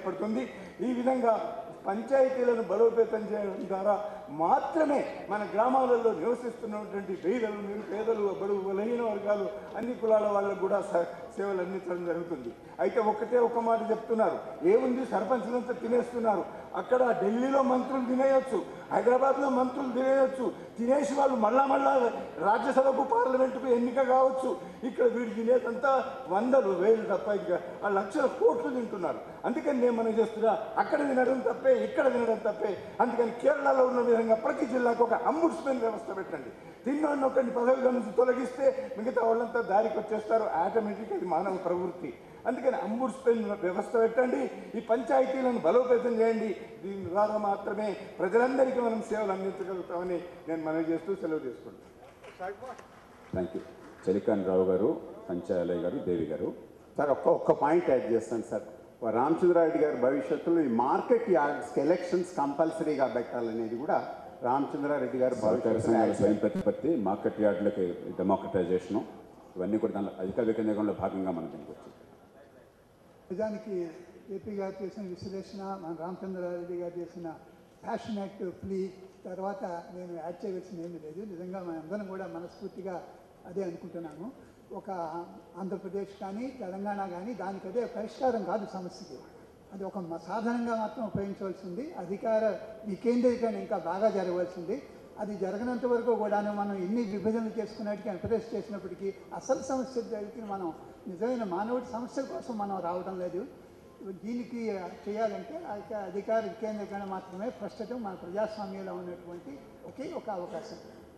ఏర్పడుతుంది ఈ విధంగా పంచాయతీలను బలోపేతం చేయడం ద్వారా మాత్రమే మన గ్రామాలలో నివసిస్తున్నటువంటి పేదలు నిరుపేదలు బడుగు బలహీన వర్గాలు అన్ని కులాల వాళ్ళకు కూడా స- సేవలు అందించడం జరుగుతుంది అయితే ఒకటే ఒక మాట చెప్తున్నారు ఏముంది సర్పంచులంతా తినేస్తున్నారు అక్కడ ఢిల్లీలో మంత్రులు తినేయొచ్చు హైదరాబాద్లో మంత్రులు తినేయొచ్చు తినేసి వాళ్ళు మళ్ళా మళ్ళా రాజ్యసభకు పార్లమెంటుకు ఎన్నిక కావచ్చు ఇక్కడ వీడు తినేదంతా వందలు వేలు తప్ప ఇంకా ఆ లక్షల కోట్లు తింటున్నారు అందుకని నేను మనం చేస్తున్నా అక్కడ తినడం తప్పే ఇక్కడ తినడం తప్పే అందుకని కేరళలో ఉన్న విధంగా ప్రతి జిల్లాకు ఒక అంబుడ్స్మెన్ వ్యవస్థ పెట్టండి తిన్నోడిని ఒకరిని పదవిలో నుంచి తొలగిస్తే మిగతా వాళ్ళంతా దారికి వచ్చేస్తారు ఆటోమేటిక్ అది మానవ ప్రవృత్తి అందుకని అంబుడ్స్మెన్ వ్యవస్థ పెట్టండి ఈ పంచాయతీలను బలోపేతం చేయండి దీని ద్వారా మాత్రమే ప్రజలందరికీ మనం సేవలు అందించగలుగుతామని నేను మనవి చేస్తూ సెలవు తీసుకుంటాను థ్యాంక్ యూ చలికాన్ రావు గారు పంచాయలయ్య గారు దేవి గారు సార్ ఒక్క ఒక్క పాయింట్ యాడ్ చేస్తాను సార్ రామచంద్రారెడ్డి గారి భవిష్యత్తులో ఈ మార్కెట్ యార్డ్స్ ఎలక్షన్స్ కంపల్సరీగా పెట్టాలనేది కూడా రామచంద్రారెడ్డి గారు సహకార సంఘాల స్వయం భవిష్యత్తు ప్రతిపత్తి మార్కెట్ యార్డులకి డెమోక్రటైజేషను ఇవన్నీ కూడా దానిలో అధికార వికేంద్రీకరణలో భాగంగా మనం దీనికి వచ్చింది నిజానికి ఏపీ గారు చేసిన విశ్లేషణ మన రామచంద్రారెడ్డి గారు చేసిన ప్యాషనేట్ ప్లీ తర్వాత నేను యాడ్ చేయవలసింది ఏమీ లేదు నిజంగా మనందరం కూడా మనస్ఫూర్తిగా అదే అనుకుంటున్నాము ఒక ఆంధ్రప్రదేశ్ కానీ తెలంగాణ కానీ దానికి అదే పరిష్కారం కాదు సమస్యకి అది ఒక మ- సాధనంగా మాత్రం ఉపయోగించవలసింది అధికార వికేంద్రీకరణ ఇంకా బాగా జరగవలసింది అది జరగనంత వరకు కూడాను మనం ఎన్ని విభజనలు చేసుకున్నట్టుగా ఎంప్రెస్ చేసినప్పటికీ అసలు సమస్య దగ్గరికి మనం నిజమైన మానవుడి సమస్యల కోసం మనం రావడం లేదు దీనికి చేయాలంటే అధిక అధికార వికేంద్రీకరణ మాత్రమే ప్రస్తుతం మన ప్రజాస్వామ్యంలో ఉన్నటువంటి ఒకే ఒక అవకాశం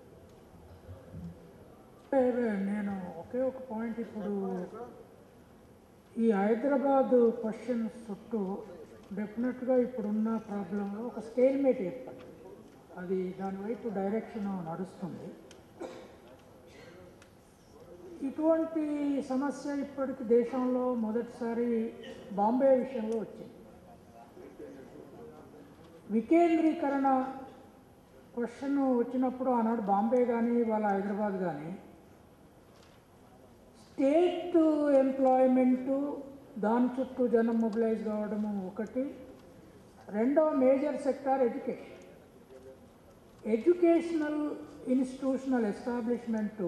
నేను ఒకే ఒక పాయింట్ ఇప్పుడు ఈ హైదరాబాద్ క్వశ్చన్ చుట్టూ డెఫినెట్గా ఇప్పుడున్న ప్రాబ్లంలో ఒక స్టేల్మేట్ ఏర్పడింది అది దాని వైపు డైరెక్షన్ నడుస్తుంది ఇటువంటి సమస్య ఇప్పటికి దేశంలో మొదటిసారి బాంబే విషయంలో వచ్చింది వికేంద్రీకరణ క్వశ్చన్ వచ్చినప్పుడు ఆనాడు బాంబే కానీ వాళ్ళ హైదరాబాద్ కానీ స్టేట్ ఎంప్లాయ్మెంటు దాని చుట్టూ జనం మొబిలైజ్ కావడము ఒకటి రెండవ major sector education educational institutional establishment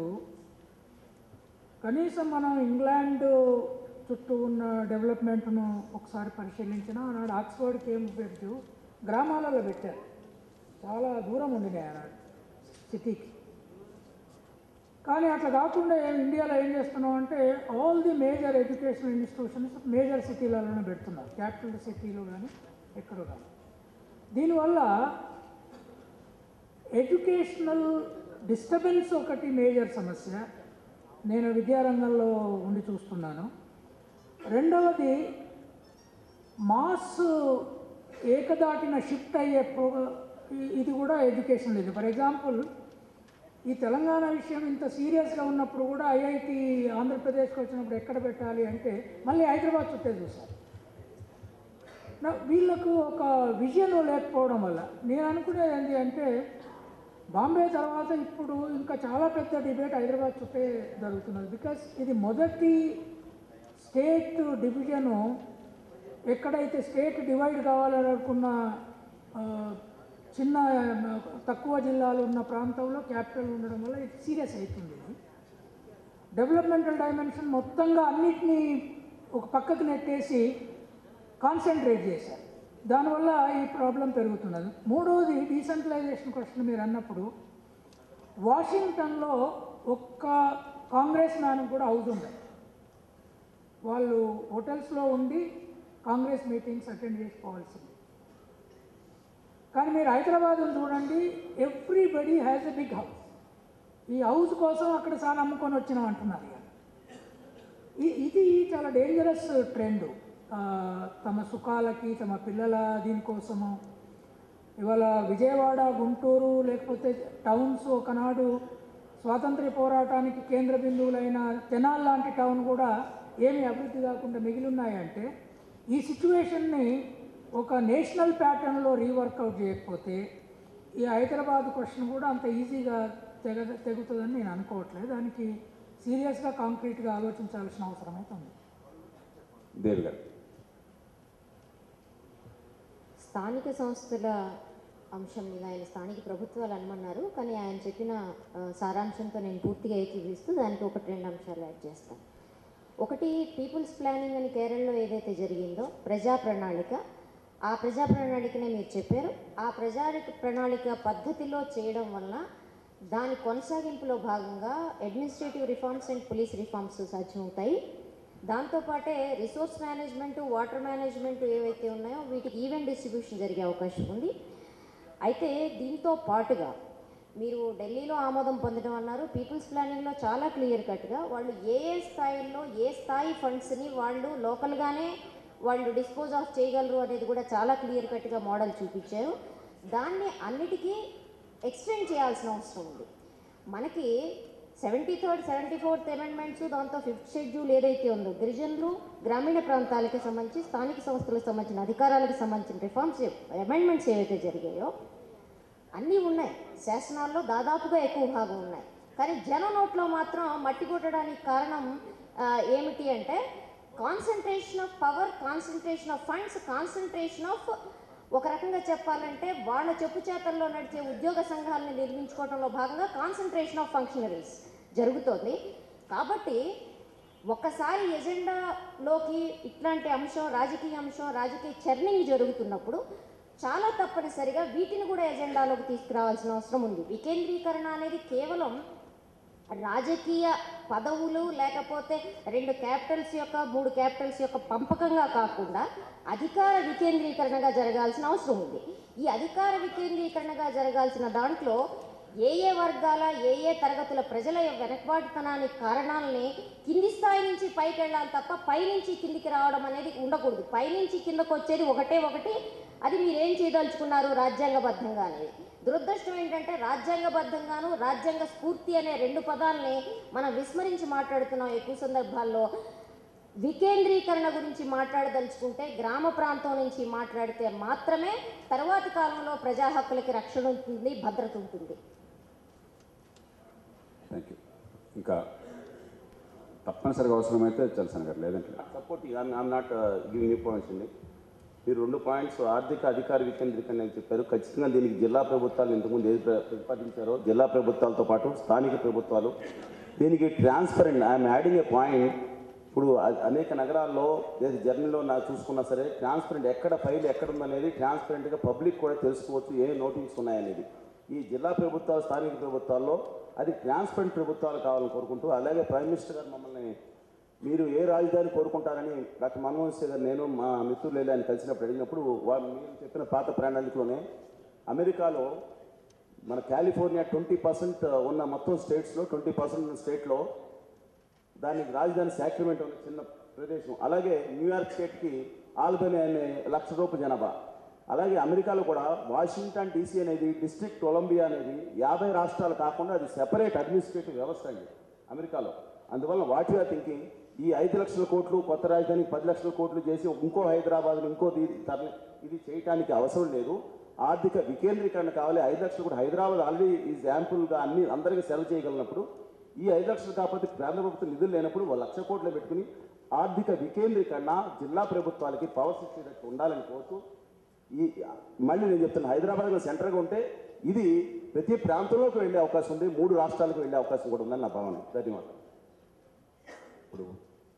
కనీసం మనం ఇంగ్లాండ్ చుట్టూ ఉన్న డెవలప్మెంట్ను ఒకసారి పరిశీలించినా ఆనాడు ఆక్స్ఫర్డ్ కేంబ్రిడ్జ్ గ్రామాలలో పెట్టారు చాలా దూరం ఉండినాయి ఆనాడు సిటీకి కానీ అట్లా కాకుండా ఏం- ఇండియాలో ఏం చేస్తున్నాం అంటే all the major educational institutions major సిటీలలోనే పెడుతున్నారు క్యాపిటల్ సిటీలో కానీ ఎక్కడో కానీ దీనివల్ల ఎడ్యుకేషనల్ డిస్టర్బెన్స్ ఒకటి మేజర్ సమస్య నేను విద్యారంగంలో ఉండి చూస్తున్నాను రెండవది మాస్ ఏకదాటిన షిఫ్ట్ అయ్యే ప్రో ఇ- ఇది కూడా ఎడ్యుకేషన్ లేదు ఫర్ ఎగ్జాంపుల్ ఈ తెలంగాణ విషయం ఇంత సీరియస్గా ఉన్నప్పుడు కూడా ఐఐటి ఆంధ్రప్రదేశ్కి వచ్చినప్పుడు ఎక్కడ పెట్టాలి అంటే మళ్ళీ హైదరాబాద్ చుట్టే చూశారు నా- వీళ్ళకు ఒక విజన్ లేకపోవడం వల్ల నేను అనుకునేది ఏంటి అంటే బాంబే తర్వాత ఇప్పుడు ఇంకా చాలా పెద్ద డిబేట్ హైదరాబాద్ చుట్టే జరుగుతున్నది బికాస్ ఇది మొదటి స్టేట్ డివిజను ఎక్కడైతే స్టేట్ డివైడ్ కావాలని అనుకున్న ఆ, చిన్న ఆ, తక్కువ జిల్లాలు ఉన్న ప్రాంతంలో క్యాపిటల్ ఉండడం వల్ల ఇది సీరియస్ అవుతుంది ఇది డెవలప్మెంటల్ డైమెన్షన్ మొత్తంగా అన్నిటినీ ఒక పక్కకు నెట్టేసి కాన్సన్ట్రేట్ చేశారు దానివల్ల ఈ ప్రాబ్లం పెరుగుతున్నది మూడవది డీసెంట్రలైజేషన్ క్వశ్చన్ మీరు అన్నప్పుడు వాషింగ్టన్లో ఒక్క కాంగ్రెస్ మ్యాన్ కూడా హౌస్ ఉండదు వాళ్ళు హోటల్స్లో ఉండి కాంగ్రెస్ మీటింగ్స్ అటెండ్ చేసుకోవాల్సింది కానీ మీరు హైదరాబాద్ చూడండి everybody has a big house ఈ హౌస్ కోసం అక్కడ చాలా అమ్ముకొని వచ్చినాం అంటున్నారు ఇక. ఇ- ఇది చాలా డేంజరస్ ట్రెండ్ తమ సుఖాలకి తమ పిల్లల దీనికోసము ఇవాళ విజయవాడ గుంటూరు లేకపోతే టౌన్స్ ఒకనాడు స్వాతంత్ర్య పోరాటానికి కేంద్ర బిందువులైన తెనాల్ లాంటి టౌన్ కూడా ఏమి అభివృద్ధి కాకుండా మిగిలి ఉన్నాయంటే ఈ సిచ్యువేషన్ని ఒక నేషనల్ ప్యాటర్న్లో రీవర్కౌట్ చేయకపోతే ఈ హైదరాబాద్ క్వశ్చన్ కూడా అంత ఈజీగా తెగ తెగుతుందని నేను అనుకోవట్లేదు దానికి సీరియస్గా కాంక్రీట్గా ఆలోచించాల్సిన అవసరం అయితే ఉంది దేవి గారు స్థానిక సంస్థల అంశం మీద ఆయన స్థానిక ప్రభుత్వాలు అనమన్నారు కానీ ఆయన చెప్పిన ఆ, సారాంశంతో నేను పూర్తిగా ఏకీభవిస్తూ దానికి ఒకటి రెండు అంశాలు యాడ్ చేస్తాను ఒకటి పీపుల్స్ ప్లానింగ్ అని కేరళలో ఏదైతే జరిగిందో ప్రజా ప్రణాళిక ఆ ప్రజా ప్రణాళికనే మీరు చెప్పారు ఆ ప్రజా ప్రణాళిక పద్ధతిలో చేయడం వల్ల దాని కొనసాగింపులో భాగంగా administrative reforms and police reforms సాధ్యమవుతాయి దాంతోపాటే రిసోర్స్ మేనేజ్మెంట్ వాటర్ మేనేజ్మెంట్ ఏవైతే ఉన్నాయో వీటికి ఈవెంట్ డిస్ట్రిబ్యూషన్ జరిగే అవకాశం ఉంది అయితే దీంతో పాటుగా మీరు ఢిల్లీలో ఆమోదం పొందడం అన్నారు పీపుల్స్ ప్లానింగ్లో చాలా క్లియర్ కట్గా వాళ్ళు ఏ ఏ స్థాయిల్లో ఏ స్థాయి ఫండ్స్ని వాళ్ళు లోకల్గానే వాళ్ళు డిస్పోజ్ ఆఫ్ చేయగలరు అనేది కూడా చాలా క్లియర్ కట్గా మోడల్ చూపించారు దాన్ని అన్నిటికీ ఎక్స్టెండ్ చేయాల్సిన అవసరం ఉంది మనకి seventy third seventy fourth amendments దాంతో ఫిఫ్త్ షెడ్యూల్ ఏదైతే ఉందో గిరిజనులు గ్రామీణ ప్రాంతాలకి సంబంధించి స్థానిక సంస్థలకు సంబంధించిన అధికారాలకు సంబంధించిన రిఫార్మ్స్ అమెండ్మెంట్స్ ఏవైతే జరిగాయో అన్నీ ఉన్నాయి శాసనాల్లో దాదాపుగా ఎక్కువ భాగం ఉన్నాయి కానీ జన నోట్లో మాత్రం మట్టి కొట్టడానికి కారణం ఆ, ఏమిటి అంటే concentration of power concentration of funds concentration of ఒక రకంగా చెప్పాలంటే వాళ్ళ చెప్పు చేతల్లో నడిచే ఉద్యోగ సంఘాలను నిర్మించుకోవడంలో భాగంగా కాన్సన్ట్రేషన్ ఆఫ్ ఫంక్షనరీస్ జరుగుతోంది కాబట్టి ఒక్కసారి ఎజెండాలోకి ఇట్లాంటి అంశం రాజకీయ అంశం రాజకీయ చర్నింగ్ జరుగుతున్నప్పుడు చాలా తప్పనిసరిగా వీటిని కూడా ఎజెండాలోకి తీసుకురావాల్సిన అవసరం ఉంది వికేంద్రీకరణ అనేది కేవలం రాజకీయ పదవులు లేకపోతే రెండు క్యాపిటల్స్ యొక్క మూడు క్యాపిటల్స్ యొక్క పంపకంగా కాకుండా అధికార వికేంద్రీకరణగా జరగాల్సిన అవసరం ఉంది ఈ అధికార వికేంద్రీకరణగా జరగాల్సిన దాంట్లో ఏ ఏ వర్గాల ఏ ఏ తరగతుల ప్రజల వెనకబాటుతనానికి కారణాలని కింది స్థాయి నుంచి పైకి వెళ్ళాలి తప్ప పైనుంచి కిందికి రావడం అనేది ఉండకూడదు పైనుంచి కిందకు వచ్చేది ఒకటే ఒకటి అది మీరేం చేయదలుచుకున్నారు రాజ్యాంగబద్ధంగా అనేది దురదృష్టం ఏంటంటే రాజ్యాంగబద్ధంగాను రాజ్యాంగ స్ఫూర్తి అనే రెండు పదాలని మనం విస్మరించి మాట్లాడుతున్నాం ఎక్కువ సందర్భాల్లో వికేంద్రీకరణ గురించి మాట్లాడదలుచుకుంటే గ్రామ ప్రాంతం నుంచి మాట్లాడితే మాత్రమే తర్వాతి కాలంలో ప్రజా హక్కులకి రక్షణ ఉంటుంది భద్రత ఉంటుంది థ్యాంక్ యూ ఇంకా తప్పనిసరిగా అవసరమైతే చలసాని గారు లేదంటే లేదు. Support I'm not giving you points అండి మీరు రెండు పాయింట్స్ ఆర్థిక అధికార వికేంద్రీకరణ అని చెప్పారు ఖచ్చితంగా దీనికి జిల్లా ప్రభుత్వాలు ఇంతకుముందు ఏది ప్ర- ప్రతిపాదించారో జిల్లా ప్రభుత్వాలతో పాటు స్థానిక ప్రభుత్వాలు దీనికి transparent I'm adding a point ఇప్పుడు అ- అనేక నగరాల్లో ఏది జర్నీలో నా చూసుకున్నా సరే ట్రాన్స్పరెంట్ ఎక్కడ ఫైల్ ఎక్కడ ఉందనేది ట్రాన్స్పరెంట్గా పబ్లిక్ కూడా తెలుసుకోవచ్చు ఏ నోటింగ్స్ ఉన్నాయనేది ఈ జిల్లా ప్రభుత్వాలు స్థానిక ప్రభుత్వాల్లో అది ట్రాన్స్పరెంట్ ప్రభుత్వాలు కావాలని కోరుకుంటూ అలాగే ప్రైమ్ మినిస్టర్ గారు మమ్మల్ని మీరు ఏ రాజధాని కోరుకుంటారని డాక్టర్ మన్మోహన్ సింగ్ గారు నేను మా మిత్రులు వెళ్ళి ఆయన కలిసినప్పుడు అడిగినప్పుడు వారు మీరు చెప్పిన పాత ప్రణాళికలోనే అమెరికాలో మన కాలిఫోర్నియా ట్వంటీ పర్సెంట్ ఉన్న మొత్తం స్టేట్స్లో ట్వంటీ పర్సెంట్ ఉన్న స్టేట్లో దానికి రాజధాని సాక్రిమెంట్ ఉన్న చిన్న ప్రదేశం అలాగే న్యూయార్క్ స్టేట్కి ఆల్బనీ అనే లక్ష రూపాయల జనాభా అలాగే అమెరికాలో కూడా వాషింగ్టన్ డీసీ అనేది డిస్ట్రిక్ట్ కొలంబియా అనేది యాభై రాష్ట్రాలు కాకుండా అది సెపరేట్ అడ్మినిస్ట్రేటివ్ వ్యవస్థ అండి అమెరికాలో అందువల్ల వాట్ యూఆర్ థింకింగ్ ఈ ఐదు లక్షల కోట్లు కొత్త రాజధానికి పది లక్షల కోట్లు చేసి ఇంకో హైదరాబాద్లో ఇంకో ఇది తరలి ఇది చేయటానికి అవసరం లేదు ఆర్థిక వికేంద్రీకరణ కావాలి ఐదు లక్షలు కూడా హైదరాబాద్ ఆల్రెడీ ఈ శాంపుల్గా అన్ని అందరికీ సెలవు చేయగలిగినప్పుడు ఈ ఐదు లక్షలు కాకపోతే కేంద్ర ప్రభుత్వం నిధులు లేనప్పుడు ఒక లక్ష కోట్లు పెట్టుకుని ఆర్థిక వికేంద్రీకరణ జిల్లా ప్రభుత్వాలకి పవర్స్ ఇచ్చేటట్టు ఉండాలని కోరుతూ ఈ మళ్ళీ నేను చెప్తున్నా హైదరాబాద్లో సెంటర్గా ఉంటే ఇది ప్రతి ప్రాంతంలోకి వెళ్ళే అవకాశం ఉంది మూడు రాష్ట్రాలకు వెళ్ళే అవకాశం కూడా ఉందని నా భావన ధన్యవాదాలు ఇప్పుడు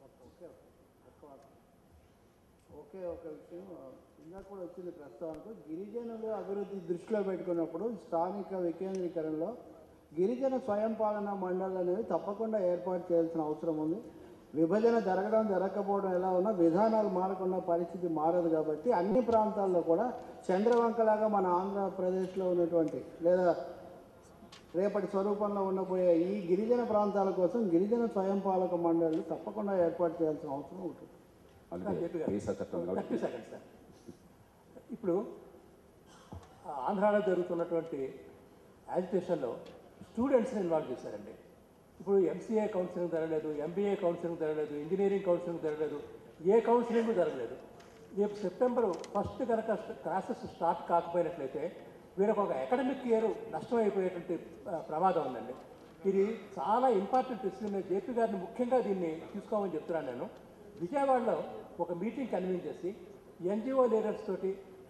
ఒకే ఒక విషయం ఇందాక కూడా వచ్చింది ప్రస్తావనకు గిరిజనులు అభివృద్ధి దృష్టిలో పెట్టుకున్నప్పుడు స్థానిక వికేంద్రీకరణలో గిరిజన స్వయం పాలన మండలి అనేవి తప్పకుండా ఏర్పాటు చేయాల్సిన అవసరం ఉంది విభజన జరగడం జరగకపోవడం ఎలా ఉన్నా విధానాలు మారకుండా పరిస్థితి మారదు కాబట్టి అన్ని ప్రాంతాల్లో కూడా చంద్రవంకలాగా మన ఆంధ్రప్రదేశ్లో ఉన్నటువంటి లేదా రేపటి స్వరూపంలో ఉండబోయే ఈ గిరిజన ప్రాంతాల కోసం గిరిజన స్వయం పాలక మండళ్ళు తప్పకుండా ఏర్పాటు చేయాల్సిన అవసరం ఉంటుంది అలాగే వీసా చట్టం కాబట్టి థర్టీ సెకండ్స్ సార్ ఇప్పుడు ఆ ఆంధ్రాలో జరుగుతున్నటువంటి యాజిటేషన్లో స్టూడెంట్స్ని ఇన్వాల్వ్ చేశారండి ఇప్పుడు ఎంసీఏ కౌన్సిలింగ్ జరగలేదు ఎంబీఏ కౌన్సిలింగ్ జరగలేదు ఇంజనీరింగ్ కౌన్సిలింగ్ జరగలేదు ఏ కౌన్సిలింగ్ జరగలేదు రేపు సెప్టెంబర్ ఫస్ట్ కనుక క్లాసెస్ స్టార్ట్ కాకపోయినట్లయితే వీళ్ళకి ఒక అకాడమిక్ ఇయర్ నష్టమైపోయేటువంటి ఆ, ప్రమాదం ఉందండి ఇది చాలా ఇంపార్టెంట్ ఇష్యూ నేను జేపీ గారిని ముఖ్యంగా దీన్ని తీసుకోమని చెప్తున్నాను నేను విజయవాడలో ఒక మీటింగ్ కన్వీన్ చేసి ఎన్జిఓ లీడర్స్ తోటి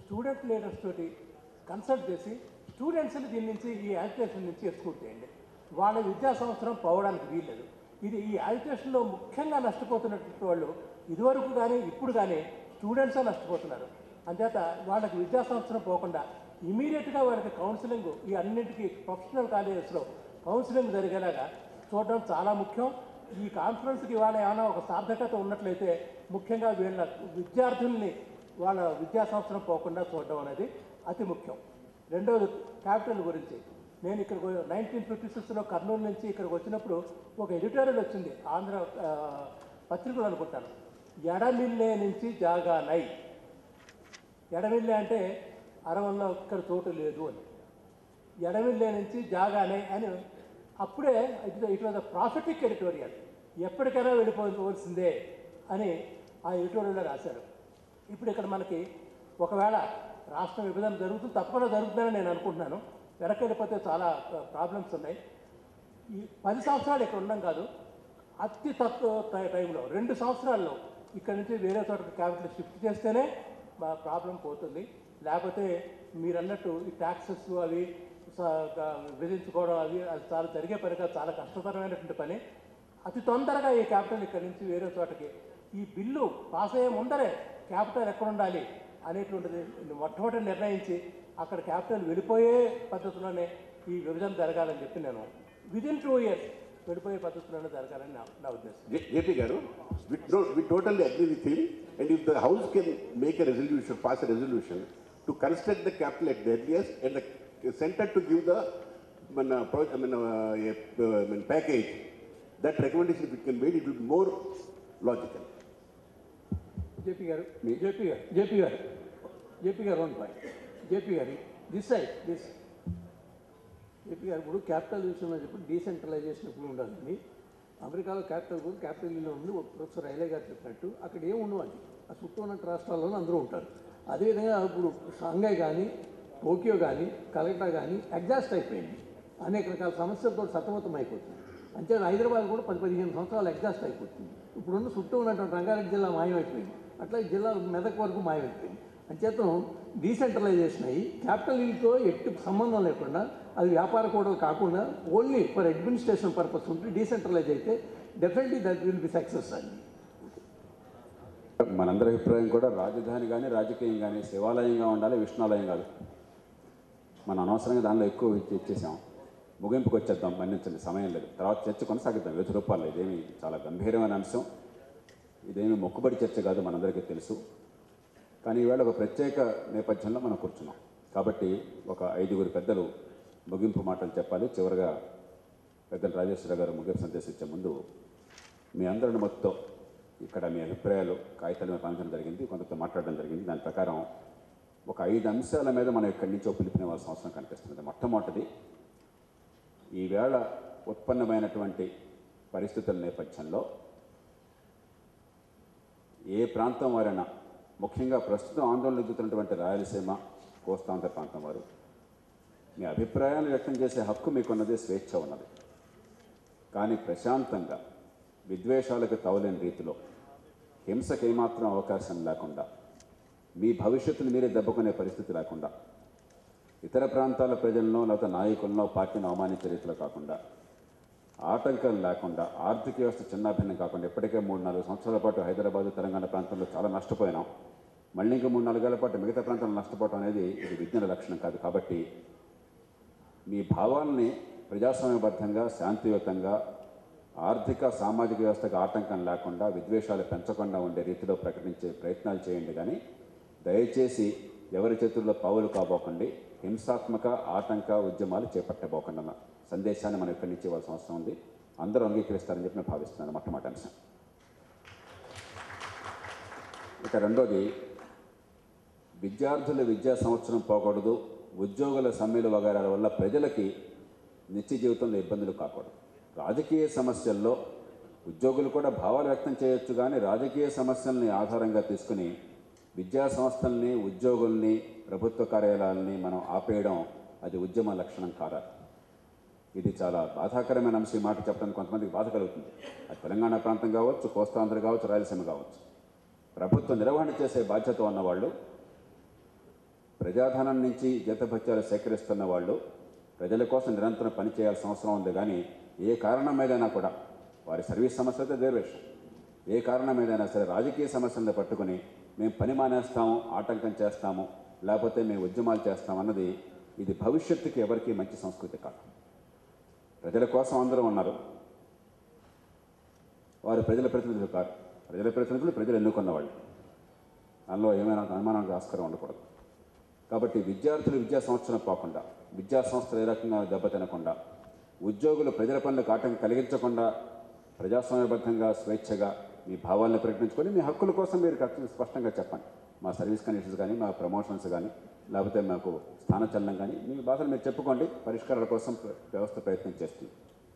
స్టూడెంట్ లీడర్స్ తోటి కన్సల్ట్ చేసి స్టూడెంట్స్ని దీని నుంచి ఈ యాజిటేషన్ నుంచి ఎక్స్క్లూడ్ చేయండి వాళ్ళ విద్యా సంవత్సరం పోవడానికి వీల్లేదు ఇది ఈ యాజిటేషన్లో ముఖ్యంగా నష్టపోతున్నటువంటి వాళ్ళు ఇదివరకు కానీ ఇప్పుడు కానీ స్టూడెంట్సే నష్టపోతున్నారు అంచేత వాళ్ళకి విద్యా సంవత్సరం పోకుండా ఇమీడియట్గా వాళ్ళకి కౌన్సిలింగ్ ఈ అన్నింటికి ప్రొఫెషనల్ కాలేజెస్లో కౌన్సిలింగ్ జరిగేలాగా చూడడం చాలా ముఖ్యం ఈ కాన్ఫరెన్స్కి ఇవాళ ఏమైనా ఒక సార్థకత ఉన్నట్లయితే ముఖ్యంగా వీళ్ళ విద్యార్థుల్ని వాళ్ళ విద్యా సంవత్సరం పోకుండా చూడడం అనేది అతి ముఖ్యం రెండవది క్యాపిటల్ గురించి నేను ఇక్కడ నైన్టీన్ ఫిఫ్టీ సిక్స్లో కర్నూలు నుంచి ఇక్కడికి వచ్చినప్పుడు ఒక ఎడిటోరియల్ వచ్చింది ఆంధ్ర ఆ, పత్రికలు అనుకుంటాను ఎడమిల్లే నుంచి జాగానై ఎడమిల్లే అంటే అరవల్లో ఇక్కడ చోటు లేదు అని ఎడమిల్లే నుంచి జాగానే అని అప్పుడే it it was a prophetic editorial ఎప్పటికైనా వెళ్ళిపోవలసిందే అని ఆ ఎడిటోరియల్లో రాశారు ఇప్పుడు ఇక్కడ మనకి ఒకవేళ రాష్ట్ర విభజన జరుగుతుంది తప్పకుండా జరుగుతుందని నేను అనుకుంటున్నాను వెనక్కి వెళ్ళిపోతే చాలా ప్రాబ్లమ్స్ ఉన్నాయి ఈ పది సంవత్సరాలు ఇక్కడ ఉండడం కాదు అతి తక్కువ టై- టైంలో రెండు సంవత్సరాల్లో ఇక్కడ నుంచి వేరే చోట క్యాపిటల్ షిఫ్ట్ చేస్తేనే మా ప్రాబ్లం పోతుంది లేకపోతే మీరు అన్నట్టు ఈ ట్యాక్సెస్ అవి స- గ- విధించుకోవడం అవి అది చాలా జరిగే పని కాదు చాలా కష్టతరమైనటువంటి పని అతి తొందరగా ఈ క్యాపిటల్ ఇక్కడ నుంచి వేరే చోటకి ఈ బిల్లు పాస్ అయ్యే ముందరే క్యాపిటల్ ఎక్కడ ఉండాలి అనేటువంటిది మొట్టమొదటి నిర్ణయించి అక్కడ క్యాపిటల్ వెళ్ళిపోయే పద్ధతిలోనే ఈ విభజన జరగాలని చెప్పి నేను విదిన్ టూ ఇయర్స్ వెళ్ళిపోయే పద్ధతిలోనే జరగాలని నా నా ఉద్దేశం J- JP Garu, we, no, we totally agree with him. And if the House can make a resolution, pass a resolution to construct the capital at the earliest and the center to give the I mean, uh, pro, I mean, uh, a, uh, I mean, package, that recommendation if it can made, it will be more logical. JP గారు జేపీ గారు జేపీ గారు జేపీ గారు one point JP గారు this side this JP గారు ఇప్పుడు capital విషయంలో చెప్పి decentralisation ఇప్పుడు ఉండాలండి అమెరికాలో క్యాపిటల్ కూడా క్యాపిటల్ ఇల్లు ఉంది ఒక ప్రొఫెసర్ రైలే గారు చెప్పినట్టు అక్కడ ఏం ఉండవండి ఆ చుట్టూ ఉన్న రాష్ట్రాల్లోనూ అందరూ ఉంటారు అదేవిధంగా ఇప్పుడు షాంఘై కానీ టోక్యో కానీ కలకటా కానీ ఎగ్జాస్ట్ అయిపోయింది అనేక రకాల సమస్యలతో సతమతం అయిపోతుంది అంతే హైదరాబాద్ కూడా పది పదిహేను సంవత్సరాలు ఎగ్జాస్ట్ అయిపోతుంది ఇప్పుడున్న చుట్టూ ఉన్నటువంటి రంగారెడ్డి జిల్లా మాయమైపోయింది అట్లా ఈ జిల్లా మెదక్ వరకు మాయమైపోయింది అంచేతం డీసెంట్రలైజేషన్ అయ్యి క్యాపిటల్ హిల్తో ఎట్టి సంబంధం లేకుండా అది వ్యాపార కూడలు కాకుండా ఓన్లీ ఫర్ అడ్మినిస్ట్రేషన్ పర్పస్ ఉంటే డీసెంట్రలైజ్ అయితే definitely that will be success అండి మనందరి అభిప్రాయం కూడా రాజధాని కానీ రాజకీయం కానీ శివాలయంగా ఉండాలి విష్ణాలయం కాదు మనం అనవసరంగా దానిలో ఎక్కువ ఇచ్చి- ఇచ్చేసాం ముగింపుకి వచ్చేద్దాం మన్నించండి సమయం లేదు తర్వాత చర్చ కొనసాగిద్దాం వివిధ రూపాల్లో ఇదేమి చాలా గంభీరమైన అంశం ఇదేమి మొక్కుబడి చర్చ కాదు మనందరికీ తెలుసు కానీ ఈవేళ ఒక ప్రత్యేక నేపథ్యంలో మనం కూర్చున్నాం కాబట్టి ఒక ఐదుగురు పెద్దలు ముగింపు మాటలు చెప్పాలి చివరిగా పెద్దలు రాజేశ్వర గారు ముగింపు సందేశం ఇచ్చే ముందు మీ అందరిని మొత్తం ఇక్కడ మీ అభిప్రాయాలు కాగితాల మీద పంచడం జరిగింది కొంతతో మాట్లాడడం జరిగింది దాని ప్రకారం ఒక ఐదు అంశాల మీద మనం ఇక్కడి నుంచో పిలుపునివ్వాల్సిన అవసరం కనిపిస్తుంది మొట్టమొదటిది ఈవేళ ఉత్పన్నమైనటువంటి పరిస్థితుల నేపథ్యంలో ఏ ప్రాంతం వారైనా ముఖ్యంగా ప్రస్తుతం ఆందోళన ఎదుగుతున్నటువంటి రాయలసీమ కోస్తాంధ్ర ప్రాంతం వారు మీ అభిప్రాయాలు వ్యక్తం చేసే హక్కు మీకున్నది స్వేచ్ఛ ఉన్నది కానీ ప్రశాంతంగా విద్వేషాలకు తవలేని రీతిలో హింసకి ఏమాత్రం అవకాశం లేకుండా మీ భవిష్యత్తును మీరే దెబ్బకునే పరిస్థితి లేకుండా ఇతర ప్రాంతాల ప్రజలను లేకపోతే నాయకులను పార్టీని అవమానించే రీతిలో కాకుండా ఆటంకం లేకుండా ఆర్థిక వ్యవస్థ చిన్నాభిన్నం కాకుండా ఇప్పటికే మూడు నాలుగు సంవత్సరాల పాటు హైదరాబాద్ తెలంగాణ ప్రాంతంలో చాలా నష్టపోయినాం మళ్ళీ ఇంకా మూడు నాలుగేళ్ల పాటు మిగతా ప్రాంతాల్లో నష్టపోవడం అనేది ఇది విజ్ఞాన లక్షణం కాదు కాబట్టి మీ భావాల్ని ప్రజాస్వామ్యబద్ధంగా శాంతియుతంగా ఆర్థిక సామాజిక వ్యవస్థకు ఆటంకం లేకుండా విద్వేషాలు పెంచకుండా ఉండే రీతిలో ప్రకటించే ప్రయత్నాలు చేయండి కానీ దయచేసి ఎవరి చేతుల్లో పావులు కాబోకండి హింసాత్మక ఆటంక ఉద్యమాలు చేపట్టబోకుండా అన్న సందేశాన్ని మనం ఇక్కడి నుంచి ఇవ్వాల్సిన అవసరం ఉంది అందరూ అంగీకరిస్తారని చెప్పి నేను భావిస్తున్నాను మొట్టమొదటి అంశం ఇక రెండోది విద్యార్థుల విద్యా సంవత్సరం పోకూడదు ఉద్యోగుల సమ్మెలు వగైరాల వల్ల ప్రజలకి నిత్య జీవితంలో ఇబ్బందులు కాకూడదు రాజకీయ సమస్యల్లో ఉద్యోగులు కూడా భావాలు వ్యక్తం చేయొచ్చు కానీ రాజకీయ సమస్యల్ని ఆధారంగా తీసుకుని విద్యా సంస్థల్ని ఉద్యోగుల్ని ప్రభుత్వ కార్యాలయాల్ని మనం ఆపేయడం అది ఉద్యమ లక్షణం కాదా ఇది చాలా బాధాకరమైన అంశం ఈ మాట చెప్పడానికి కొంతమందికి బాధ కలుగుతుంది అది తెలంగాణ ప్రాంతం కావచ్చు కోస్తాంధ్ర కావచ్చు రాయలసీమ కావచ్చు ప్రభుత్వ నిర్వహణ చేసే బాధ్యత ఉన్నవాళ్ళు ప్రజాధనం నుంచి జీతభత్యాలు సేకరిస్తున్న వాళ్ళు ప్రజల కోసం నిరంతరం పనిచేయాల్సిన అవసరం ఉంది కానీ ఏ కారణం మీదైనా కూడా వారి సర్వీస్ సమస్య అయితే వేరు విషయం ఏ కారణం మీదైనా సరే రాజకీయ సమస్యలను పట్టుకుని మేము పని మానేస్తాము ఆటంకం చేస్తాము లేకపోతే మేము ఉద్యమాలు చేస్తాం అన్నది ఇది భవిష్యత్తుకి ఎవరికీ మంచి సంస్కృతి కాదు ప్రజల కోసం అందరూ ఉన్నారు వారు ప్రజల ప్రతినిధులు కాదు ప్రజల ప్రతినిధులు ప్రజలు ఎన్నుకున్న వాళ్ళు దానిలో ఏమైనా అనుమానానికి ఆస్కారం ఉండకూడదు కాబట్టి విద్యార్థులు విద్యా సంవత్సరం పోకుండా విద్యా సంస్థలు ఏ రకంగా దెబ్బతినకుండా ఉద్యోగులు ప్రజల పనులకు ఆటంకం కలిగించకుండా ప్రజాస్వామ్యబద్ధంగా స్వేచ్ఛగా మీ భావాలను ప్రకటించుకొని మీ హక్కుల కోసం మీరు ఖచ్చితంగా స్పష్టంగా చెప్పండి మా సర్వీస్ కండిషన్స్ కానీ మా ప్రమోషన్స్ కానీ లేకపోతే మాకు స్థానచలనం కానీ మీ బాధలు మీరు చెప్పుకోండి పరిష్కారాల కోసం ప్ర- వ్యవస్థ ప్రయత్నం చేస్తుంది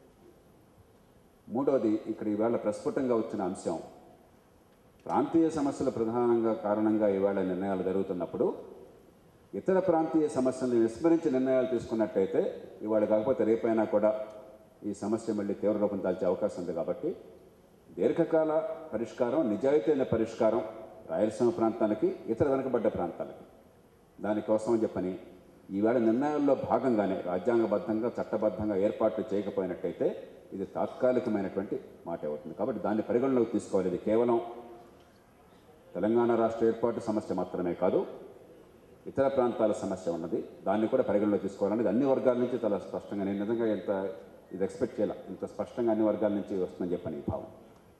మూడవది ఇక్కడ ఈవేళ ప్రస్ఫుటంగా వచ్చిన అంశం ప్రాంతీయ సమస్యల ప్రధానంగా కారణంగా ఈవేళ నిర్ణయాలు జరుగుతున్నప్పుడు ఇతర ప్రాంతీయ సమస్యలను విస్మరించి నిర్ణయాలు తీసుకున్నట్టయితే ఇవాళ కాకపోతే రేపైనా కూడా ఈ సమస్య మళ్ళీ తీవ్ర రూపం దాల్చే అవకాశం ఉంది కాబట్టి దీర్ఘకాల పరిష్కారం నిజాయితీ అయిన పరిష్కారం రాయలసీమ ప్రాంతానికి ఇతర వెనుకబడ్డ ప్రాంతాలకి దానికోసం అని చెప్పని ఈవేళ నిర్ణయాల్లో భాగంగానే రాజ్యాంగబద్ధంగా చట్టబద్ధంగా ఏర్పాట్లు చేయకపోయినట్టయితే ఇది తాత్కాలికమైనటువంటి మాట అవుతుంది కాబట్టి దాన్ని పరిగణలోకి తీసుకోవాలి ఇది కేవలం తెలంగాణ రాష్ట్ర ఏర్పాటు సమస్య మాత్రమే కాదు ఇతర ప్రాంతాల సమస్య ఉన్నది దాన్ని కూడా పరిగణలో తీసుకోవాలనేది అన్ని వర్గాల నుంచి చాలా స్పష్టంగా నేను నిజంగా ఎంత ఇది ఎక్స్పెక్ట్ చేయాల ఇంత స్పష్టంగా అన్ని వర్గాల నుంచి వస్తుందని చెప్పని ఈ భావం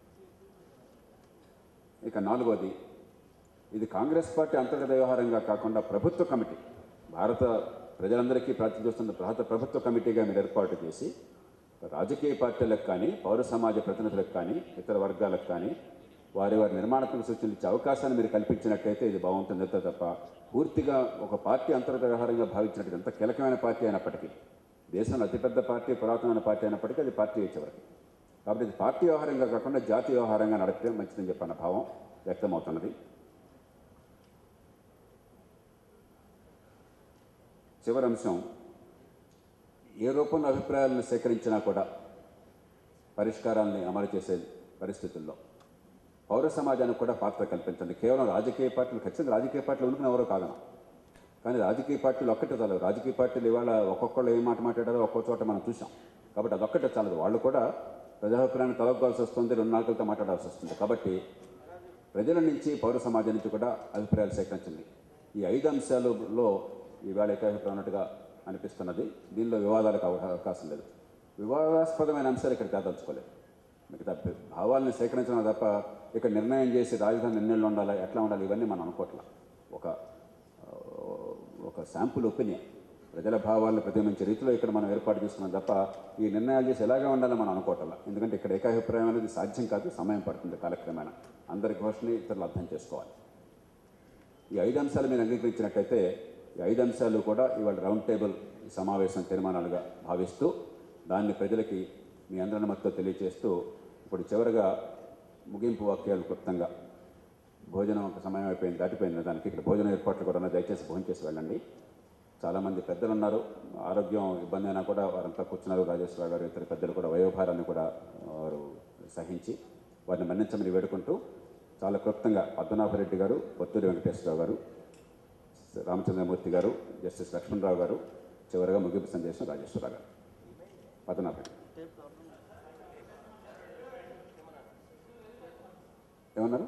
ఇక నాలుగోది ఇది కాంగ్రెస్ పార్టీ అంతర్గత వ్యవహారంగా కాకుండా ప్రభుత్వ కమిటీ భారత ప్రజలందరికీ ప్రాతినిధ్యం భారత ప్రభుత్వ కమిటీగా మీరు ఏర్పాటు చేసి రాజకీయ పార్టీలకు కానీ పౌర సమాజ ప్రతినిధులకు కానీ ఇతర వర్గాలకు కానీ వారి వారి నిర్మాణాత్మక సూచనలు ఇచ్చే అవకాశాన్ని మీరు కల్పించినట్టయితే ఇది బాగుంటుంది అంతే తప్ప పూర్తిగా ఒక పార్టీ అంతర్గత వ్యవహారంగా భావించినట్టు ఎంత కీలకమైన పార్టీ అయినప్పటికీ దేశంలో అతిపెద్ద పార్టీ పురాతనమైన పార్టీ అయినప్పటికీ అది పార్టీ వచ్చేవరకు కాబట్టి ఇది పార్టీ వ్యవహారంగా కాకుండా జాతీయ వ్యవహారంగా నడిపితే మంచిదని చెప్పన్న భావం వ్యక్తమవుతున్నది చివరి అంశం ఏ రూపంలో అభిప్రాయాలను సేకరించినా కూడా పరిష్కారాన్ని అమలు చేసే పరిస్థితుల్లో పౌర సమాజానికి కూడా పాత్ర కల్పించండి కేవలం రాజకీయ పార్టీలు ఖచ్చితంగా రాజకీయ పార్టీలు ఉనికి ఎవరో కాదన కానీ రాజకీయ పార్టీలు ఒక్కటే చాలు రాజకీయ పార్టీలు ఇవాళ ఒక్కొక్కళ్ళు ఏ మాట మాట్లాడారో ఒక్కో చోట మనం చూసాం కాబట్టి అదొక్కటే చాలదు వాళ్ళు కూడా ప్రజాభిప్రాయాన్ని తలొక్కాల్సి వస్తుంది రెండు నాలుగులతో మాట్లాడాల్సి వస్తుంది కాబట్టి ప్రజల నుంచి పౌర సమాజం నుంచి కూడా అభిప్రాయాలు సేకరించింది ఈ ఐదు అంశాలలో ఈవేళ ఏకాభిప్రాయం ఉన్నట్టుగా అనిపిస్తున్నది దీనిలో వివాదాలకు అవ- అవకాశం లేదు వివాదాస్పదమైన అంశాలు ఇక్కడ తేదలుచుకోలేదు మిగతా భ- భావాలను సేకరించడం తప్ప ఇక్కడ నిర్ణయం చేసి రాజధాని ఎన్నెళ్ళు ఉండాలి ఎట్లా ఉండాలి ఇవన్నీ మనం అనుకోవట్లా ఒక ఆ, ఒక శాంపుల్ ఒపీనియన్ ప్రజల భావాలను ప్రతిబింబించే రీతిలో ఇక్కడ మనం ఏర్పాటు చేసుకున్నాం తప్ప ఈ నిర్ణయాలు చేసి ఎలాగే ఉండాలో మనం అనుకోవట్లా ఎందుకంటే ఇక్కడ ఏకాభిప్రాయం అనేది సాధ్యం కాదు సమయం పడుతుంది కాలక్రమేణా అందరి ఘోషని ఇతరులు అర్థం చేసుకోవాలి ఈ ఐదు అంశాలు మీరు అంగీకరించినట్టయితే ఈ ఐదు అంశాలు కూడా ఇవాళ రౌండ్ టేబుల్ సమావేశం తీర్మానాలుగా భావిస్తూ దాన్ని ప్రజలకి మీ అందరి మధ్యతో తెలియజేస్తూ ఇప్పుడు చివరగా ముగింపు వాక్యాలు క్లుప్తంగా భోజనం ఒక సమయం అయిపోయింది దాటిపోయింది దానికి ఇక్కడ భోజనం ఏర్పాట్లు కూడా ఉన్నాయి దయచేసి భోజనం చేసి వెళ్ళండి చాలామంది పెద్దలు ఉన్నారు ఆరోగ్యం ఇబ్బంది అయినా కూడా వారంతా కూర్చున్నారు రాజేశ్వర గారు ఇతర పెద్దలు కూడా వయోభారాన్ని కూడా వారు సహించి వారిని మన్నించమని వేడుకుంటూ చాలా క్లుప్తంగా పద్మనాభరెడ్డి గారు పొత్తూరి వెంకటేశ్వరరావు గారు రామచంద్రమూర్తి గారు జస్టిస్ లక్ష్మణరావు గారు చివరిగా ముగింపు సందేశం రాజేశ్వరరావు గారు పద్మనాభరెడ్డి ఏమన్నారు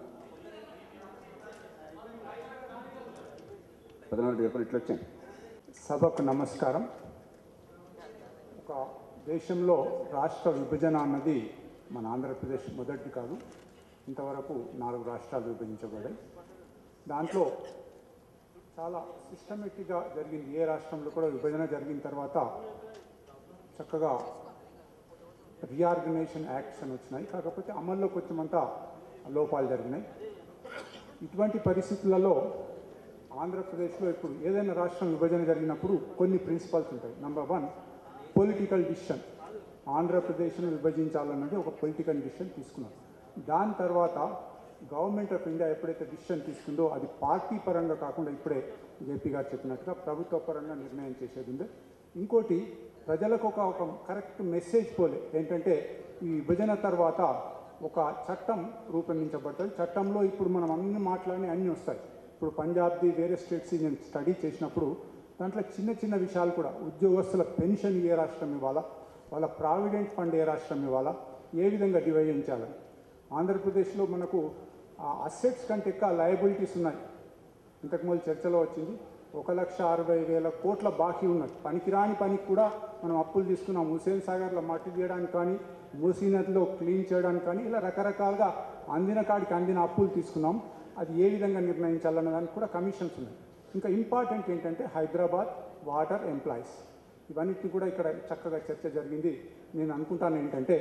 పద్మనాభరెడ్డి గారు ఇట్లా వచ్చాను సభకు నమస్కారం ఒక దేశంలో రాష్ట్ర విభజన అన్నది మన ఆంధ్రప్రదేశ్ మొదటిది కాదు ఇంతవరకు నాలుగు రాష్ట్రాలు విభజించబడ్డాయి దాంట్లో చాలా సిస్టమేటిక్గా జరిగింది ఏ రాష్ట్రంలో కూడా విభజన జరిగిన తర్వాత చక్కగా రీఆర్గనైజేషన్ యాక్ట్స్ అని వచ్చినాయి కాకపోతే అమల్లో కొంచెమంతా లోపాలు జరిగినాయి ఇటువంటి పరిస్థితులలో ఆంధ్రప్రదేశ్లో ఇప్పుడు ఏదైనా రాష్ట్రం విభజన జరిగినప్పుడు కొన్ని ప్రిన్సిపల్స్ ఉంటాయి నంబర్ వన్ పొలిటికల్ డిసిషన్ ఆంధ్రప్రదేశ్ను విభజించాలన్నది ఒక పొలిటికల్ డిసిషన్ తీసుకున్నారు దాని తర్వాత గవర్నమెంట్ ఆఫ్ ఇండియా ఎప్పుడైతే డిసిషన్ తీసుకుందో అది పార్టీ పరంగా కాకుండా ఇప్పుడే జేపీ గారు చెప్పినట్టుగా ప్రభుత్వ పరంగా నిర్ణయం చేసేది ఉంది ఇంకోటి ప్రజలకు ఒక ఒక కరెక్ట్ మెసేజ్ పోలే ఏంటంటే ఈ విభజన తర్వాత ఒక చట్టం రూపొందించబడుతుంది చట్టంలో ఇప్పుడు మనం అన్ని మాట్లాడిన అన్నీ వస్తాయి ఇప్పుడు పంజాబ్ది వేరే స్టేట్స్ నేను స్టడీ చేసినప్పుడు దాంట్లో చిన్న చిన్న విషయాలు కూడా ఉద్యోగస్తుల పెన్షన్ ఏ రాష్ట్రం ఇవ్వాలా వాళ్ళ ప్రావిడెంట్ ఫండ్ ఏ రాష్ట్రం ఇవ్వాలా ఏ విధంగా డివైడించాలని ఆంధ్రప్రదేశ్లో మనకు అసెట్స్ కంటే ఎక్కువ లయబిలిటీస్ ఉన్నాయి ఇంతకుముందు చర్చలో వచ్చింది ఒక లక్ష అరవై వేల కోట్ల బాకీ ఉన్నది పనికిరాని పనికి కూడా మనం అప్పులు తీసుకున్నాం హుసేన్ సాగర్లో మట్టి తీయడానికి కానీ మూసీ నదిలో క్లీన్ చేయడానికి కానీ ఇలా రకరకాలుగా అందిన కాడికి అందిన అప్పులు తీసుకున్నాం అది ఏ విధంగా నిర్ణయించాలన్న దానికి కూడా కమిషన్స్ ఉన్నాయి ఇంకా ఇంపార్టెంట్ ఏంటంటే హైదరాబాద్ వాటర్ ఎంప్లాయీస్ ఇవన్నిటిని కూడా ఇక్కడ చక్కగా చర్చ జరిగింది నేను అనుకుంటాను ఏంటంటే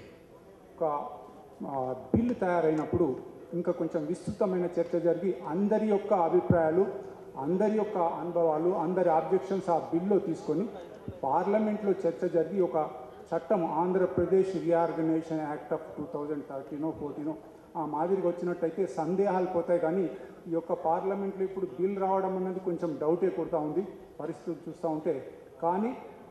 ఒక ఆ, బిల్లు తయారైనప్పుడు ఇంకా కొంచెం విస్తృతమైన చర్చ జరిగి అందరి యొక్క అభిప్రాయాలు అందరి యొక్క అనుభవాలు అందరి ఆబ్జెక్షన్స్ ఆ బిల్లో తీసుకొని పార్లమెంట్లో చర్చ జరిగి ఒక చట్టం Andhra Pradesh reorganisation act of two thousand థర్టీనో ఫోర్టీనో ఆ మాదిరిగా వచ్చినట్టయితే సందేహాలు పోతాయి కానీ ఈ యొక్క పార్లమెంట్లో ఇప్పుడు బిల్ రావడం అన్నది కొంచెం డౌటే కొడుతూ ఉంది పరిస్థితులు చూస్తూ ఉంటే కానీ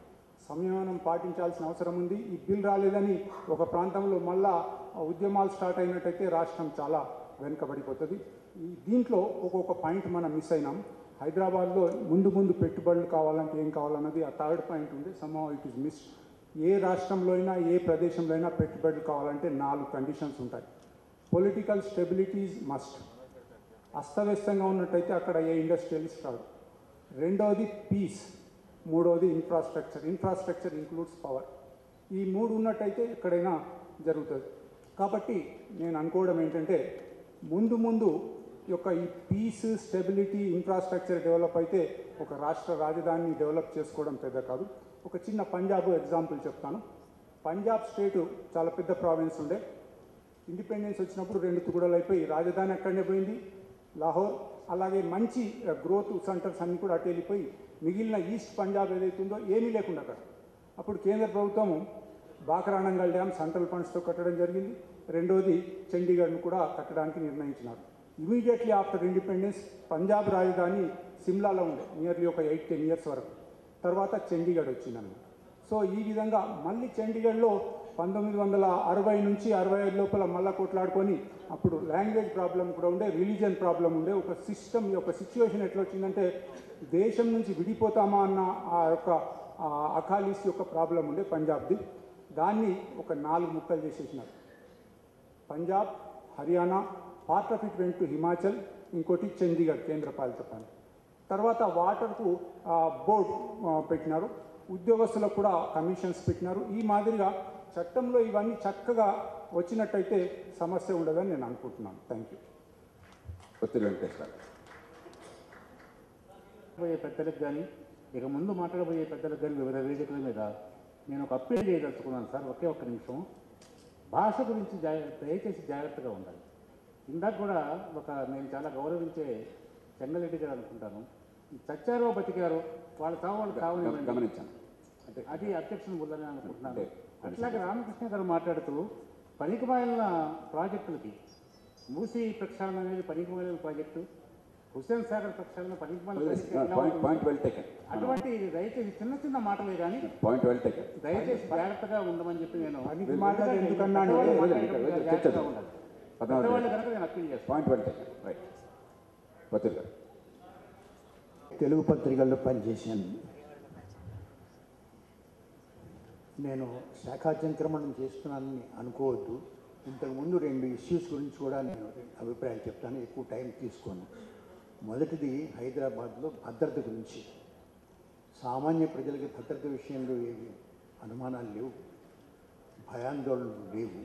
సంయమనం పాటించాల్సిన అవసరం ఉంది ఈ బిల్ రాలేదని ఒక ప్రాంతంలో మళ్ళా ఉద్యమాలు స్టార్ట్ అయినట్టయితే రాష్ట్రం చాలా వెనుకబడిపోతుంది ఈ దీంట్లో ఒక్కొక్క పాయింట్ మనం మిస్ అయినాం హైదరాబాద్లో ముందు ముందు పెట్టుబడులు కావాలంటే ఏం కావాలన్నది ఆ థర్డ్ పాయింట్ ఉంది సమ్ ఇట్ ఇస్ మిస్ ఏ రాష్ట్రంలో అయినా ఏ ప్రదేశంలో అయినా పెట్టుబడులు కావాలంటే నాలుగు కండిషన్స్ ఉంటాయి పొలిటికల్ స్టెబిలిటీస్ మస్ట్ అస్తవ్యస్తంగా ఉన్నట్టయితే అక్కడ ఏ ఇండస్ట్రియలిస్ట్ రాడు రెండవది పీస్ మూడవది ఇన్ఫ్రాస్ట్రక్చర్ ఇన్ఫ్రాస్ట్రక్చర్ ఇంక్లూడ్స్ పవర్ ఈ మూడు ఉన్నట్టయితే ఎక్కడైనా జరుగుతుంది కాబట్టి నేను అనుకోవడం ఏంటంటే ముందు ముందు యొక్క ఈ పీస్ స్టెబిలిటీ ఇన్ఫ్రాస్ట్రక్చర్ డెవలప్ అయితే ఒక రాష్ట్ర రాజధానిని డెవలప్ చేసుకోవడం పెద్ద కాదు ఒక చిన్న పంజాబ్ ఎగ్జాంపుల్ చెప్తాను పంజాబ్ స్టేటు చాలా పెద్ద ప్రావిన్స్ ఉండే ఇండిపెండెన్స్ వచ్చినప్పుడు రెండు తుగుడలు అయిపోయి రాజధాని అక్కడనే పోయింది లాహోర్ అలాగే మంచి గ్రోత్ సెంటర్స్ అన్నీ కూడా అటు వెళ్ళిపోయి మిగిలిన ఈస్ట్ పంజాబ్ ఏదైతే ఉందో ఏమీ లేకుండా అక్కడ అప్పుడు కేంద్ర ప్రభుత్వం బాకరానంగల్ డ్యామ్ సెంట్రల్ ఫండ్స్తో కట్టడం జరిగింది రెండోది చండీగఢ్ను కూడా కట్టడానికి నిర్ణయించినారు ఇమీడియట్లీ ఆఫ్టర్ ఇండిపెండెన్స్ పంజాబ్ రాజధాని సిమ్లాలో ఉండే నియర్లీ ఒక ఎయిట్ టెన్ ఇయర్స్ వరకు తర్వాత చండీగఢ్ వచ్చిందన్నమాట సో ఈ విధంగా మళ్ళీ చండీగఢ్లో పంతొమ్మిది వందల అరవై నుంచి అరవై ఐదు లోపల మళ్ళా కొట్లాడుకొని అప్పుడు లాంగ్వేజ్ ప్రాబ్లం కూడా ఉండే రిలీజియన్ ప్రాబ్లం ఉండే ఒక సిస్టమ్ ఒక సిచ్యువేషన్ ఎట్లా వచ్చిందంటే దేశం నుంచి విడిపోతామా అన్న ఆ యొక్క ఆ అకాలీస్ యొక్క ప్రాబ్లం ఉండే పంజాబ్ది దాన్ని ఒక నాలుగు ముక్కలు చేసేసినారు Punjab Haryana part of it went to Himachal ఇంకోటి చండీగఢ్ కేంద్రపాలిత ప్రాంతం తర్వాత వాటర్కు బోర్డు పెట్టినారు ఉద్యోగస్తులకు కూడా కమిషన్స్ పెట్టినారు ఈ మాదిరిగా చట్టంలో ఇవన్నీ చక్కగా వచ్చినట్టయితే సమస్య ఉండదని నేను అనుకుంటున్నాను థ్యాంక్ యూ ఒత్తిడి వెంకటేశ్వర పోయే పెద్దలకు కానీ ఇక ముందు మాట్లాడబోయే పెద్దలకు కానీ వివిధ వేదికల మీద నేను ఒక అప్పీల్ చేయదలుచుకున్నాను సార్ ఒకే ఒక్క నిమిషం భాష గురించి జాగ్రత్త దయచేసి జాగ్రత్తగా ఉండాలి ఇందాక కూడా ఒక నేను చాలా గౌరవించే చెంగలరెడ్డి గారు అనుకుంటాను చచ్చారో బతికారో వాళ్ళ చావు వాళ్ళు కావనివ్వండి గమనించాను అది అధ్యక్షుని ఉందని అనుకుంటున్నాను అట్లాగే రామకృష్ణ గారు మాట్లాడుతూ పనికిమాలిన ప్రాజెక్టులకి మూసీ ప్రక్షాళన అనేది పనికిమాలిన ప్రాజెక్టు హుస్సేన్ సాగర్ ప్రక్షాళన పనికిమాలిన ప్రాజెక్టు ఎట్లా పాయింట్ ఉంటుంది? పాయింట్ వెల్ టేకెన్ అటువంటి దయచేసి చిన్న చిన్న మాటలే కానీ పాయింట్ వెల్ టేకెన్ దయచేసి జాగ్రత్తగా ఉండమని చెప్పి నేను పనికి మాలిన ఎందుకన్నాను? పెద్దవాళ్ళు మాట్లాడేటప్పుడు చర్చ జాగ్రత్తగా ఉండాలి పద్నాలుగు పెద్దవాళ్ళు కనుక నేను అప్పీల్ చేస్తాను పాయింట్ వెల్ టేకెన్ రైట్ ఒత్తిడి గారు తెలుగు పత్రికల్లో పనిచేశాను నేను శాఖా సంక్రమణం చేస్తున్నానని అనుకోవద్దు ఇంతకుముందు రెండు ఇష్యూస్ గురించి కూడా నేను అభిప్రాయాలు చెప్తాను ఎక్కువ టైం తీసుకోను మొదటిది హైదరాబాద్లో భద్రత గురించి సామాన్య ప్రజలకి భద్రత విషయంలో ఏవి అనుమానాలు లేవు భయాందోళనలు లేవు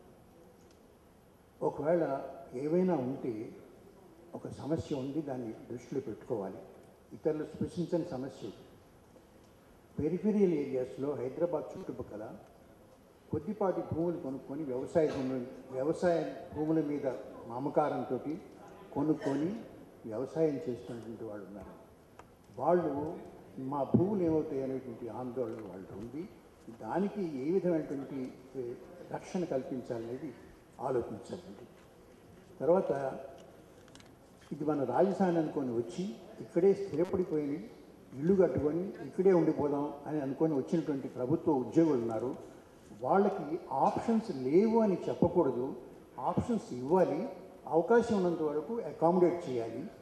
ఒకవేళ ఏవైనా ఉంటే ఒక సమస్య ఉంది దాన్ని దృష్టిలో పెట్టుకోవాలి ఇతరులు స్పృశించని సమస్య ఇది. పెరిఫెరియల్ ఏరియాస్లో హైదరాబాద్ చుట్టుపక్కల కొద్దిపాటి భూములు కొనుక్కొని వ్యవసాయ భూములు వ్యవసాయ భూముల మీద మమకారంతో కొనుక్కొని వ్యవసాయం చేస్తున్నటువంటి వాళ్ళు ఉన్నారు వాళ్ళు మా భూములు ఏమవుతాయి అనేటువంటి ఆందోళన వాళ్ళు ఉంది దానికి ఏ విధమైనటువంటి ఏ, రక్షణ కల్పించాలనేది ఆలోచించాలండి తర్వాత ఇది మన రాజధాని అనుకొని వచ్చి ఇక్కడే స్థిరపడిపోయి ఇల్లు కట్టుకొని ఇక్కడే ఉండిపోదాం అని అనుకొని వచ్చినటువంటి ప్రభుత్వ ఉద్యోగులు ఉన్నారు వాళ్ళకి ఆప్షన్స్ లేవు అని చెప్పకూడదు ఆప్షన్స్ ఇవ్వాలి అవకాశం ఉన్నంత వరకు అకామిడేట్ చేయాలి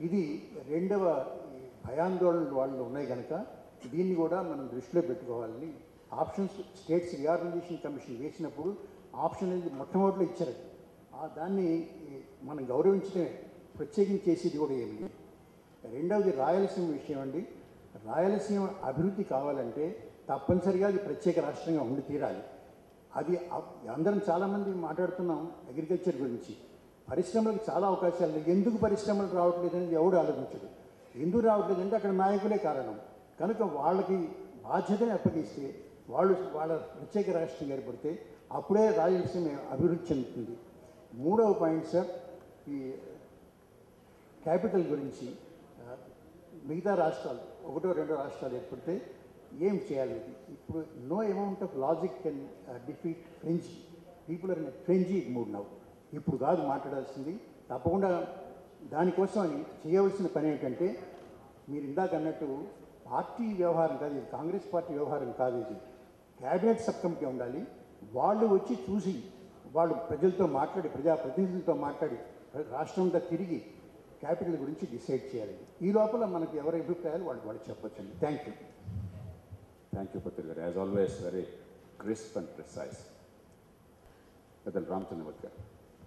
ఇది రెండవ ఈ భయాందోళనలు వాళ్ళు ఉన్నాయి కనుక దీన్ని కూడా మనం దృష్టిలో పెట్టుకోవాలని ఆప్షన్స్ స్టేట్స్ రిఆర్గనైజేషన్ కమిషన్ వేసినప్పుడు ఆప్షన్ అనేది మొట్టమొదటిలో ఇచ్చారు ఆ దాన్ని ఈ, మనం గౌరవించడమే ప్రత్యేకించి చేసేది కూడా ఏమి లేదు రెండవది రాయలసీమ విషయం అండి రాయలసీమ అభివృద్ధి కావాలంటే తప్పనిసరిగా అది ప్రత్యేక రాష్ట్రంగా ఉండి తీరాలి అది అ- అందరం చాలామంది మాట్లాడుతున్నాం అగ్రికల్చర్ గురించి పరిశ్రమలకు చాలా అవకాశాలు ఉన్నాయి. ఎందుకు పరిశ్రమలు రావట్లేదు అనేది ఎవడు ఆలోచించడు ఎందుకు రావట్లేదు అంటే అక్కడ నాయకులే కారణం కనుక వాళ్ళకి బాధ్యతని అప్పగిస్తే వాళ్ళు వాళ్ళ ప్రత్యేక రాష్ట్రం ఏర్పడితే అప్పుడే రాయలసీమ అభివృద్ధి చెందుతుంది మూడవ పాయింట్ సార్ ఈ క్యాపిటల్ గురించి ఆ, మిగతా రాష్ట్రాలు ఒకటో రెండో రాష్ట్రాలు ఏర్పడితే ఏం చేయాలి ఇది ఇప్పుడు no amount of logic can defeat frenzy people are in frenzy mood నవ్వు ఇప్పుడు కాదు మాట్లాడాల్సింది తప్పకుండా దానికోసం అని చేయవలసిన పని ఏంటంటే మీరు ఇందాక అన్నట్టు పార్టీ వ్యవహారం కాదు ఇది కాంగ్రెస్ పార్టీ వ్యవహారం కాదు ఇది క్యాబినెట్ సబ్ కమిటీ ఉండాలి వాళ్ళు వచ్చి చూసి వాళ్ళు ప్రజలతో మాట్లాడి ప్రజాప్రతినిధులతో మాట్లాడి రాష్ట్రంలో తిరిగి క్యాపిటల్ గురించి డిసైడ్ చేయాలి ఈ లోపల మనకు ఎవరి అభిప్రాయాలు వాళ్ళు వాళ్ళు చెప్పొచ్చండి thank you thank you Patri గారు as always very crisp and precise పెద్దలు రామచంద్రమూర్తి గారు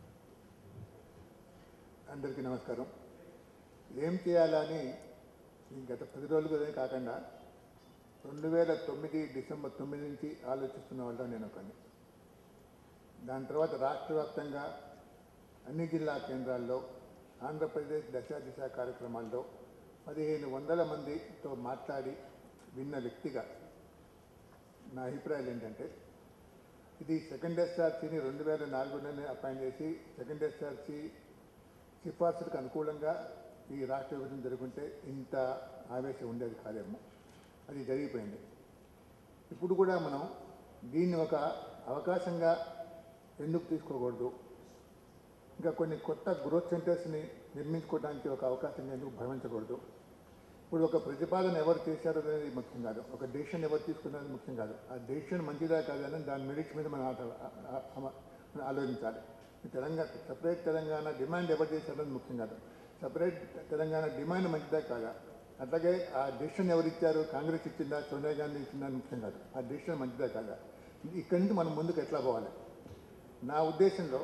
అందరికీ నమస్కారం ఏం చేయాలని ఈ గత పది రోజులుగా కాకుండా రెండు వేల తొమ్మిది డిసెంబర్ తొమ్మిది నుంచి ఆలోచిస్తున్న వాళ్ళలో నేను ఒకని దాని తర్వాత రాష్ట్ర వ్యాప్తంగా అన్ని జిల్లా కేంద్రాల్లో ఆంధ్రప్రదేశ్ దశ దిశ కార్యక్రమాల్లో పదిహేను వందల మందితో మాట్లాడి విన్న వ్యక్తిగా నా అభిప్రాయాలు ఏంటంటే ఇది సెకండ్ ఎస్ఆర్సీని రెండు వేల నాలుగులోనే అపాయింట్ చేసి సెకండ్ ఎస్ఆర్సీ సిఫార్సులకు అనుకూలంగా ఈ రాష్ట్ర విభజన జరుగుంటే ఇంత ఆవేశం ఉండేది కాదేమో అది జరిగిపోయింది ఇప్పుడు కూడా మనం దీన్ని ఒక అవకాశంగా ఎందుకు తీసుకోకూడదు ఇంకా కొన్ని కొత్త గ్రోత్ సెంటర్స్ని నిర్మించుకోవడానికి ఒక అవకాశం ఎందుకు భావించకూడదు ఇప్పుడు ఒక ప్రతిపాదన ఎవరు చేశారో అనేది ముఖ్యం కాదు ఒక డెసిషన్ ఎవరు తీసుకున్నది ముఖ్యం కాదు ఆ డెసిషన్ మంచిదా కాదని దాని మెరిట్స్ మీద మనం ఆట- ఆ- ఆ- ఆ- మనం ఆలోచించాలి ఈ తెలంగాణ సపరేట్ తెలంగాణ డిమాండ్ ఎవరు చేశారని ముఖ్యం కాదు సపరేట్ తెలంగాణ డిమాండ్ మంచిదా కాదా అట్లాగే ఆ డెసిషన్ ఎవరు ఇచ్చారు కాంగ్రెస్ ఇచ్చిందా సోనియా గాంధీ ఇచ్చిందా అని ముఖ్యం కాదు ఆ డెసిషన్ మంచిదా కాదా ఇది ఇక్కడి నుంచి మనం ముందుకు ఎట్లా పోవాలి నా ఉద్దేశంలో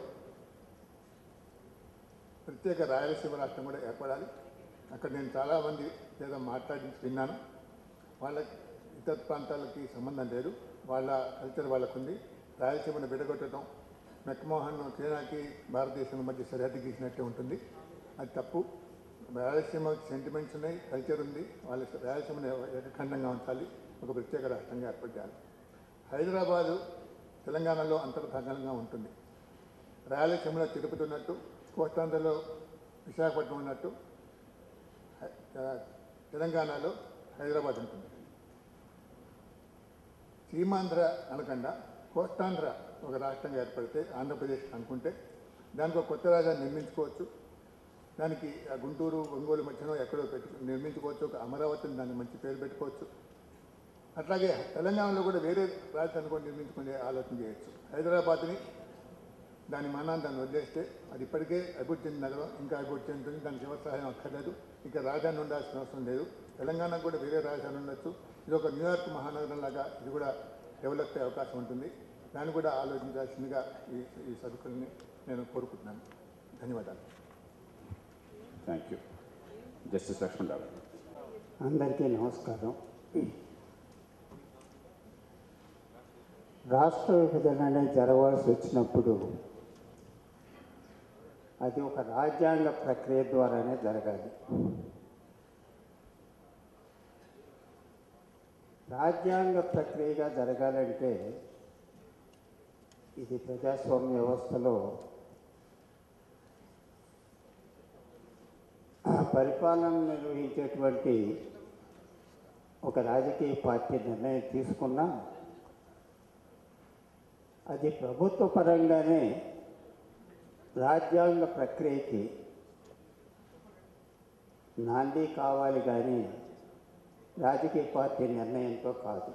ప్రత్యేక రాయలసీమ రాష్ట్రం కూడా ఏర్పడాలి అక్కడ నేను చాలామంది ఏదో మాట్లాడి విన్నాను వాళ్ళ ఇతర ప్రాంతాలకి సంబంధం లేదు వాళ్ళ కల్చర్ వాళ్ళకు ఉంది రాయలసీమను విడగొట్టడం మెక్మోహన్ చైనాకి భారతదేశం మధ్య సరిహద్దు గీసినట్టే ఉంటుంది అది తప్పు రాయలసీమ సెంటిమెంట్స్ ఉన్నాయి కల్చర్ ఉంది వాళ్ళ రాయలసీమను ఏకఖండంగా ఉంచాలి ఒక ప్రత్యేక రాష్ట్రంగా ఏర్పడాలి హైదరాబాదు తెలంగాణలో అంతర్భాగంగా ఉంటుంది రాయలసీమలో తిరుపతి ఉన్నట్టు కోస్తాంధ్రలో విశాఖపట్నం ఉన్నట్టు హై- ఆ, తెలంగాణలో హైదరాబాద్ ఉంటుంది సీమాంధ్ర అనకుండా కోస్తాంధ్ర ఒక రాష్ట్రంగా ఏర్పడితే ఆంధ్రప్రదేశ్ అనుకుంటే దానికి ఒక కొత్త రాజధాని నిర్మించుకోవచ్చు దానికి ఆ గుంటూరు ఒంగోలు మధ్యలో ఎక్కడో పెట్టు నిర్మించుకోవచ్చు ఒక అమరావతిని దాన్ని మంచి పేరు పెట్టుకోవచ్చు అట్లాగే తెలంగాణలో కూడా వేరే రాజధాని కూడా నిర్మించుకునే ఆలోచన చేయొచ్చు హైదరాబాద్ని దాని మానాన్ని దాన్ని వదిలేస్తే అది ఇప్పటికే అభివృద్ధి చెందిన నగరం ఇంకా అభివృద్ధి చెందుతుంది దానికి ఎవరి సహాయం అక్కర్లేదు ఇంకా రాజధాని ఉండాల్సిన అవసరం లేదు తెలంగాణకు కూడా వేరే రాజధాని ఉండొచ్చు ఇది ఒక న్యూయార్క్ మహానగరం లాగా ఇది కూడా డెవలప్ అయ్యే అవకాశం ఉంటుంది దాన్ని కూడా ఆలోచించాల్సిందిగా ఈ ఈ సరుకుల్ని నేను కోరుకుంటున్నాను ధన్యవాదాలు థ్యాంక్ యూ జస్టిస్ లక్ష్మణరావు గారు అందరికీ నమస్కారం రాష్ట్ర విభజన అనేది జరగవలసి వచ్చినప్పుడు అది ఒక రాజ్యాంగ ప్రక్రియ ద్వారానే జరగాలి రాజ్యాంగ ప్రక్రియగా జరగాలంటే ఇది ప్రజాస్వామ్య వ్యవస్థలో ఆ పరిపాలన నిర్వహించేటువంటి ఒక రాజకీయ పార్టీ నిర్ణయం తీసుకున్నా అది ప్రభుత్వ పరంగానే రాజ్యాంగ ప్రక్రియకి నాంది కావాలి కానీ రాజకీయ పార్టీ నిర్ణయంతో కాదు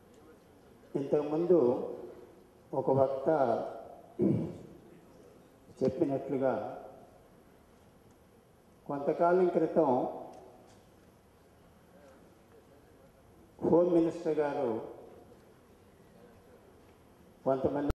ఇంతకుముందు ఒక వక్త చెప్పినట్లుగా కొంతకాలం క్రితం హోమ్ మినిస్టర్ గారు కొంతమంది